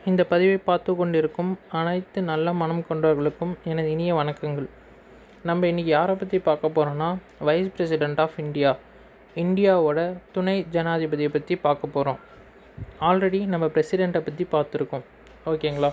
இந்த பதிவை பார்த்து கொண்டிருக்கும் அனைத்து நல்ல மனம் கொண்டவர்களுக்கும் எனது இனிய வணக்கங்கள் நம்ம இன்றைக்கி யாரை பற்றி பார்க்க போகிறோன்னா வைஸ் பிரசிடெண்ட் ஆஃப் இந்தியா இந்தியாவோட துணை ஜனாதிபதியை பற்றி பார்க்க போகிறோம் ஆல்ரெடி நம்ம பிரசிடெண்ட்டை பற்றி பார்த்துருக்கோம் ஓகேங்களா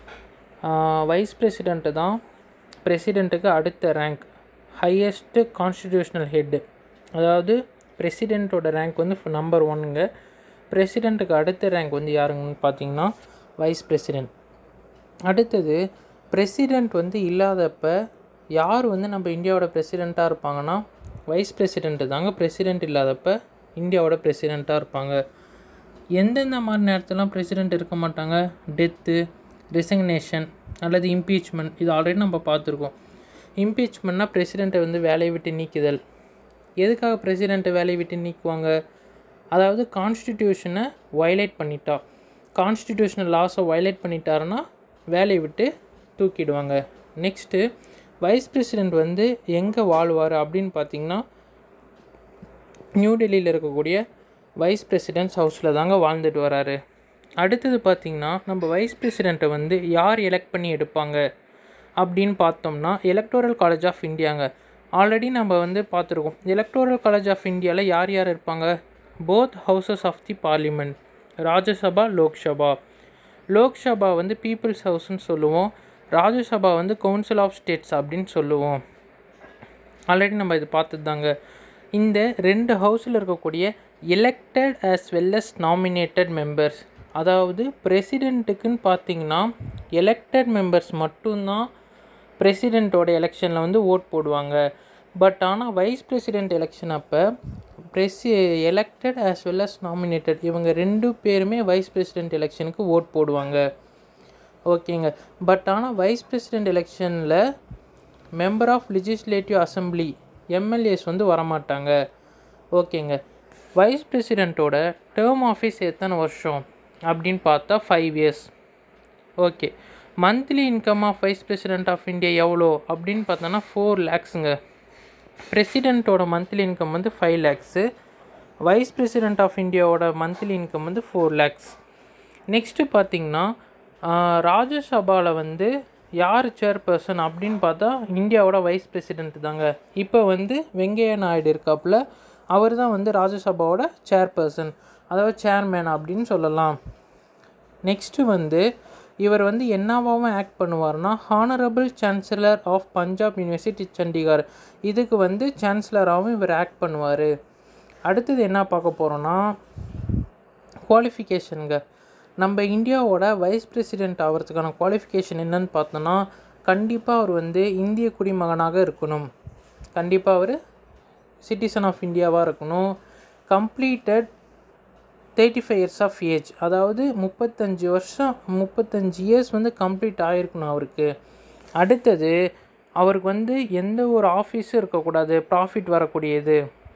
வைஸ் பிரசிடெண்ட்டு தான் பிரசிடெண்ட்டுக்கு அடுத்த ரேங்க் ஹையஸ்ட்டு கான்ஸ்டிடியூஷனல் ஹெட்டு அதாவது பிரசிடெண்ட்டோட ரேங்க் வந்து நம்பர் ஒன்னுங்க பிரசிடெண்ட்டுக்கு அடுத்த ரேங்க் வந்து யாருங்கன்னு பார்த்தீங்கன்னா வைஸ் பிரசிடெண்ட் அடுத்தது பிரசிடெண்ட் வந்து இல்லாதப்ப யார் வந்து நம்ம இந்தியாவோட பிரசிடெண்ட்டாக இருப்பாங்கன்னா வைஸ் பிரசிடெண்ட்டு தாங்க பிரசிடெண்ட் இல்லாதப்ப இந்தியாவோட பிரசிடெண்ட்டாக இருப்பாங்க எந்தெந்த மாதிரி நேரத்துலலாம் பிரசிடெண்ட் இருக்க மாட்டாங்க டெத்து ரிசக்னேஷன் அல்லது இம்பீச்மெண்ட் இது ஆல்ரெடி நம்ம பார்த்துருக்கோம் இம்பீச்மெண்ட்னா பிரசிடெண்ட்டை வந்து வேலையை விட்டு நீக்குதல் எதுக்காக பிரசிடெண்ட்டை வேலையை விட்டு நீக்குவாங்க அதாவது கான்ஸ்டிடியூஷனை வயலேட் பண்ணிட்டா கான்ஸ்டிடியூஷனல் லாஸை வயலேட் பண்ணிட்டாருன்னா வேலையை விட்டு தூக்கிடுவாங்க நெக்ஸ்ட்டு வைஸ் பிரசிடெண்ட் வந்து எங்கே வாழ்வார் அப்படின்னு பார்த்தீங்கன்னா நியூ டெல்லியில் இருக்கக்கூடிய வைஸ் பிரசிடென்ட்ஸ் ஹவுஸில் தாங்க வாழ்ந்துட்டு வராரு அடுத்தது பார்த்திங்கன்னா நம்ம வைஸ் பிரசிடெண்ட்டை வந்து யார் எலெக்ட் பண்ணி எடுப்பாங்க அப்படின்னு பார்த்தோம்னா எலக்டோரல் காலேஜ் ஆஃப் இந்தியாங்க ஆல்ரெடி நம்ம வந்து பார்த்துருக்கோம் எலக்டோரல் காலேஜ் ஆஃப் இந்தியாவில் யார் யார் இருப்பாங்க both houses of the parliament Rajya Sabha Lok Sabha Lok Sabha வந்து பீப்புள்ஸ் ஹவுஸ்னு சொல்லுவோம் ராஜ்யசபா வந்து கவுன்சில் ஆஃப் ஸ்டேட்ஸ் அப்படின்னு சொல்லுவோம் ஆல்ரெடி நம்ம இது பார்த்தது தாங்க இந்த ரெண்டு ஹவுஸில் இருக்கக்கூடிய elected as well as nominated members அதாவது பிரசிடெண்ட்டுக்குன்னு பார்த்தீங்கன்னா எலெக்டட் மெம்பர்ஸ் மட்டும்தான் பிரசிடெண்ட்டோட எலெக்ஷனில் வந்து ஓட் போடுவாங்க பட் ஆனால் வைஸ் பிரசிடெண்ட் எலெக்ஷன் அப்போ ப்ரெசி elected as well as nominated இவங்க ரெண்டு பேருமே வைஸ் பிரசிடெண்ட் எலெக்ஷனுக்கு ஓட் போடுவாங்க ஓகேங்க பட் ஆனால் வைஸ் பிரசிடெண்ட் எலெக்ஷனில் member of legislative assembly MLAs வந்து வரமாட்டாங்க ஓகேங்க வைஸ் பிரசிடெண்ட்டோட டேர்ம் ஆஃபீஸ் எத்தனை வருஷம் அப்படின்னு பார்த்தா five years okay monthly income of vice president of India எவ்வளோ அப்படின்னு பார்த்தோன்னா ஃபோர் லேக்ஸுங்க பிரசிடெண்ட்டோட மந்த்லி இன்கம் வந்து five lakhs vice president of இந்தியாவோட மந்த்லி இன்கம் வந்து ஃபோர் லேக்ஸ் நெக்ஸ்ட்டு பார்த்திங்கன்னா ராஜ்யசபாவில் வந்து யார் சேர்பர்சன் அப்படின்னு பார்த்தா இந்தியாவோட வைஸ் பிரசிடெண்ட் தாங்க இப்போ வந்து வெங்கையா நாயுடு இருக்காப்புல அவர் தான் வந்து ராஜ்யசபாவோட சேர்பர்சன் அதாவது சேர்மேன் அப்படின்னு சொல்லலாம் நெக்ஸ்ட்டு வந்து இவர் வந்து என்னவாகவும் ஆக்ட் பண்ணுவார்னா honourable chancellor of Punjab university Chandigarh இதுக்கு வந்து சான்சலராகவும் இவர் ஆக்ட் பண்ணுவார் அடுத்தது என்ன பார்க்க போகிறோன்னா குவாலிஃபிகேஷனுங்க நம்ம இந்தியாவோட வைஸ் பிரசிடெண்ட் ஆகிறதுக்கான குவாலிஃபிகேஷன் என்னன்னு பார்த்தோன்னா கண்டிப்பாக அவர் வந்து இந்திய குடிமகனாக இருக்கணும் கண்டிப்பாக அவர் சிட்டிசன் ஆஃப் இந்தியாவாக இருக்கணும் completed thirty five years of age அதாவது முப்பத்தஞ்சு வருஷம் முப்பத்தஞ்சு இயர்ஸ் வந்து கம்ப்ளீட் ஆகிருக்கணும் அவருக்கு அடுத்தது அவருக்கு வந்து எந்த ஒரு ஆஃபீஸும் இருக்கக்கூடாது ப்ராஃபிட் வரக்கூடியது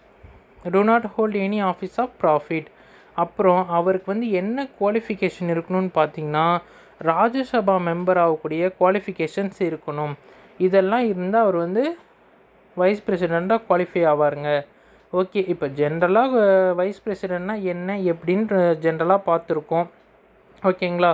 to not hold any office of profit அப்புறம் அவருக்கு வந்து என்ன குவாலிஃபிகேஷன் இருக்கணும்னு பார்த்தீங்கன்னா ராஜ்யசபா மெம்பர் ஆகக்கூடிய குவாலிஃபிகேஷன்ஸ் இருக்கணும் இதெல்லாம் இருந்தால் அவர் வந்து வைஸ் பிரசிடெண்ட்டாக குவாலிஃபை ஆவாருங்க ஓகே இப்போ ஜென்ரலாக வைஸ் பிரசிடெண்ட்னா என்ன எப்படின்னு ஜென்ரலாக பார்த்துருக்கோம் ஓகேங்களா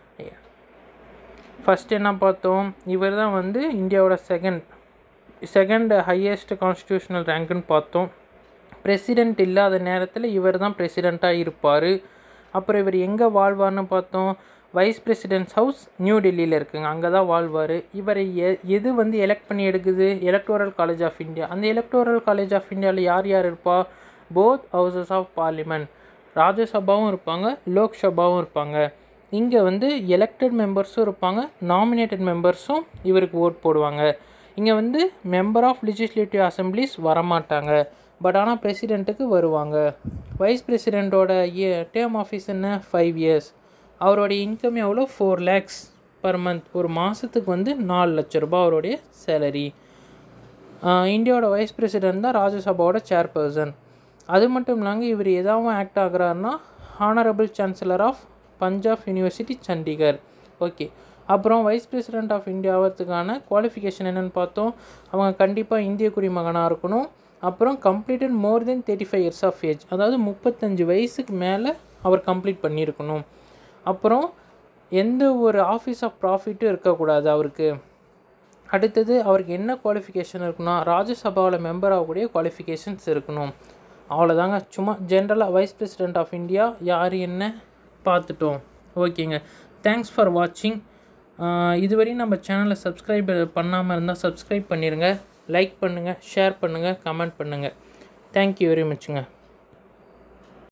ஃபஸ்ட் என்ன பார்த்தோம் இவர் தான் வந்து இந்தியாவோட செகண்ட் செகண்ட் ஹையஸ்ட் கான்ஸ்டியூஷனல் ரேங்க்குன்னு பார்த்தோம் பிரசிடெண்ட் இல்லாத நேரத்தில் இவர் தான் பிரசிடெண்ட்டாக இருப்பார் அப்புறம் இவர் எங்கே வாழ்வார்னு பார்த்தோம் வைஸ் பிரசிடென்ட்ஸ் ஹவுஸ் நியூ டெல்லியில் இருக்குங்க அங்கே தான் வாழ்வார் இவரை எ எது வந்து எலெக்ட் பண்ணி எடுக்குது எலக்டோரல் காலேஜ் ஆஃப் இந்தியா அந்த எலக்டோரல் காலேஜ் ஆஃப் இந்தியாவில் யார் யார் இருப்பா போத் ஹவுசஸ் ஆஃப் பார்லிமெண்ட் ராஜ்யசபாவும் இருப்பாங்க லோக்சபாவும் இருப்பாங்க இங்கே வந்து எலெக்டட் மெம்பர்ஸும் இருப்பாங்க நாமினேட்டட் மெம்பர்ஸும் இவருக்கு ஓட் போடுவாங்க இங்கே வந்து மெம்பர் ஆஃப் லெஜிஸ்லேட்டிவ் அசம்பிளிஸ் வரமாட்டாங்க பட் ஆனால் பிரசிடெண்ட்டுக்கு வருவாங்க வைஸ் பிரசிடெண்ட்டோட ஏ டேர்ம் ஆஃபீஸ் என்ன ஃபைவ் இயர்ஸ் அவருடைய இன்கம் எவ்வளோ ஃபோர் லேக்ஸ் பர் மந்த் ஒரு மாதத்துக்கு வந்து நாலு லட்ச ரூபா அவருடைய சேலரி இந்தியாவோட வைஸ் பிரசிடெண்ட் தான் ராஜ்யசபாவோட சேர்பர்சன் அது மட்டும் இல்லாங்க இவர் எதாவும் ஆக்ட் ஆகிறாருன்னா honourable chancellor of Punjab university Chandigarh okay அப்புறம் வைஸ் பிரசிடெண்ட் ஆஃப் இந்தியா ஆகிறதுக்கான குவாலிஃபிகேஷன் என்னென்னு பார்த்தோம் அவங்க கண்டிப்பாக இந்திய குடிமகனாக இருக்கணும் அப்புறம் completed more than thirty five years of age அதாவது முப்பத்தஞ்சு வயசுக்கு மேலே அவர் கம்ப்ளீட் பண்ணியிருக்கணும் அப்புறம் எந்த ஒரு ஆஃபீஸ் ஆஃப் ப்ராஃபிட்டும் இருக்கக்கூடாது அவருக்கு அடுத்தது அவருக்கு என்ன குவாலிஃபிகேஷன் இருக்குன்னா ராஜ்யசபாவில் மெம்பர் ஆகக்கூடிய குவாலிஃபிகேஷன்ஸ் இருக்கணும் அவ்வளோதாங்க சும்மா ஜென்ரலாக வைஸ் பிரசிடெண்ட் ஆஃப் இந்தியா யார் என்ன பார்த்துட்டோம் ஓகேங்க தேங்க்ஸ் ஃபார் வாட்சிங் இதுவரையும் நம்ம சேனலை சப்ஸ்கிரைப் பண்ணாமல் இருந்தால் சப்ஸ்கிரைப் பண்ணிடுங்க லைக் பண்ணுங்கள் ஷேர் பண்ணுங்கள் கமெண்ட் பண்ணுங்கள் தேங்க்யூ வெரி மச்சுங்க